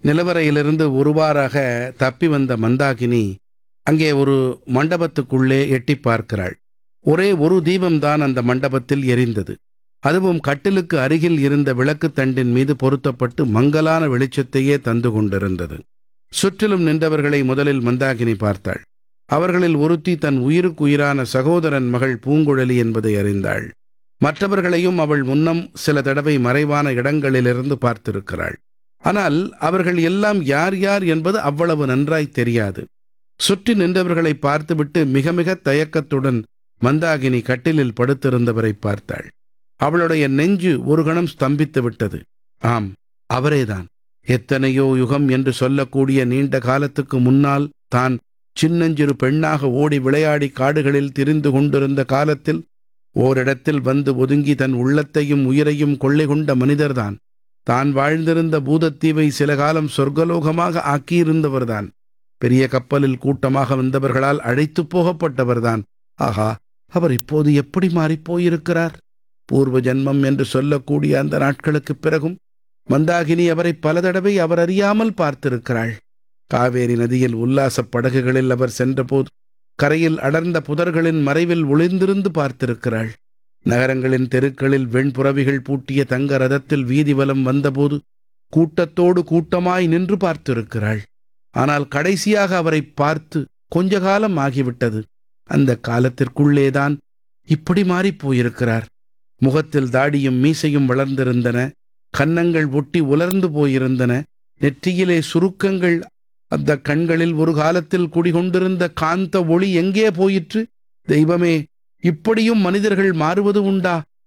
நிலவரையிலிருந்து ஒருவாறாக தப்பி வந்த மந்தாகினி அங்கே ஒரு மண்டபத்துக்குள்ளே எட்டிப் பார்க்கிறாள் ஒரே ஒரு தீபம்தான் அந்த மண்டபத்தில் எரிந்தது அதுவும் கட்டிலுக்கு அருகில் இருந்த விளக்குத் தண்டின் மீது பொருத்தப்பட்டு மங்கலான வெளிச்சத்தையே தந்து கொண்டிருந்தது சுற்றிலும் நின்றவர்களை முதலில் மந்தாகினி பார்த்தாள் அவர்களில் ஒருத்தி தன் உயிருக்குயிரான சகோதரன் மகள் பூங்குழலி என்பதை அறிந்தாள் மற்றவர்களையும் அவள் முன்னம் சில தடவை மறைவான இடங்களிலிருந்து பார்த்திருக்கிறாள் ஆனால் அவர்கள் எல்லாம் யார் யார் என்பது அவ்வளவு நன்றாய் தெரியாது சுற்றி நின்றவர்களை பார்த்துவிட்டு மிக மிக தயக்கத்துடன் மந்தாகினி கட்டிலில் படுத்திருந்தவரை பார்த்தாள் அவளுடைய நெஞ்சு ஒரு கணம் ஸ்தம்பித்து விட்டது ஆம் அவரேதான் எத்தனையோ யுகம் என்று சொல்லக்கூடிய நீண்ட காலத்துக்கு முன்னால் தான் சின்னஞ்சிறு பெண்ணாக ஓடி விளையாடி காடுகளில் திரிந்து கொண்டிருந்த காலத்தில் ஓரிடத்தில் வந்து ஒதுங்கி தன் உள்ளத்தையும் உயிரையும் கொள்ளை கொண்ட மனிதர்தான் தான் வாழ்ந்திருந்த பூதத்தீவை சில காலம் சொர்க்கலோகமாக ஆக்கியிருந்தவர்தான் பெரிய கப்பலில் கூட்டமாக வந்தவர்களால் அழைத்துப் போகப்பட்டவர்தான் ஆஹா அவர் இப்போது எப்படி மாறிப்போயிருக்கிறார் பூர்வ ஜன்மம் என்று சொல்லக்கூடிய அந்த நாட்களுக்குப் பிறகும் மந்தாகினி அவரை பல தடவை அவர் அறியாமல் பார்த்திருக்கிறாள் காவேரி நதியில் உல்லாசப் படகுகளில் அவர் சென்றபோது கரையில் அடர்ந்த புதர்களின் மறைவில் ஒளிந்திருந்து பார்த்திருக்கிறாள் நகரங்களின் தெருக்களில் வெண்புறவிகள் பூட்டிய தங்க ரதத்தில் வீதி வலம் வந்தபோது கூட்டத்தோடு கூட்டமாய் நின்று பார்த்திருக்கிறாள் ஆனால் கடைசியாக அவரை பார்த்து கொஞ்ச காலம் ஆகிவிட்டது அந்த காலத்திற்குள்ளேதான் இப்படி மாறிப் போயிருக்கிறார் முகத்தில் தாடியும் மீசையும் வளர்ந்திருந்தன கன்னங்கள் ஒட்டி உலர்ந்து போயிருந்தன நெற்றியிலே சுருக்கங்கள் அந்த கண்களில் ஒரு காலத்தில் குடிகொண்டிருந்த காந்த ஒளி எங்கே போயிற்று தெய்வமே இப்படியும் மனிதர்கள் மாறுவது உண்டா